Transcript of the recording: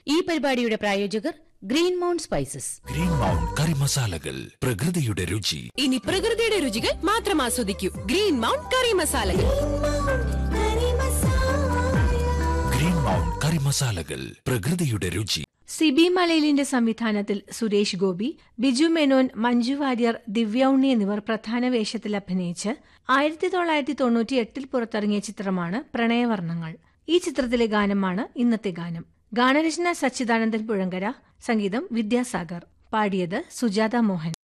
ഈ പരിപാടിയുടെ പ്രായോജകർ Green Mount spices Green Mount curry മസാലകൾ പ്രകൃതിയുടെ രുചി ഇനി പ്രകൃതിയുടെ രുചികൾ മാത്രം ആസ്വദിക്കൂ ഗ്രീൻ മൗണ്ട് കറി മസാലകൾ ഗ്രീൻ മൗണ്ട് കറി മസാലകൾ പ്രകൃതിയുടെ രുചി സിബി മലയിലിന്റെ സംവിധാനത്തിൽ സുരേഷ് ഗോപി ബിജു മേനോൻ മഞ്ജു വാര്യർ ദിവ്യ ഉണ്ണി എന്നിവർ പ്രധാന വേഷത്തിൽ അഭിനയിച്ച് ആയിരത്തി തൊള്ളായിരത്തി തൊണ്ണൂറ്റി എട്ടിൽ പുറത്തിറങ്ങിയ ചിത്രമാണ് പ്രണയവർണ്ണങ്ങൾ ഈ ചിത്രത്തിലെ ഗാനമാണ് ഇന്നത്തെ ഗാനം ഗാനരചന സച്ചിദാനന്ദൻ പുഴങ്കര സംഗീതം വിദ്യാസാഗർ പാടിയത് സുജാത മോഹൻ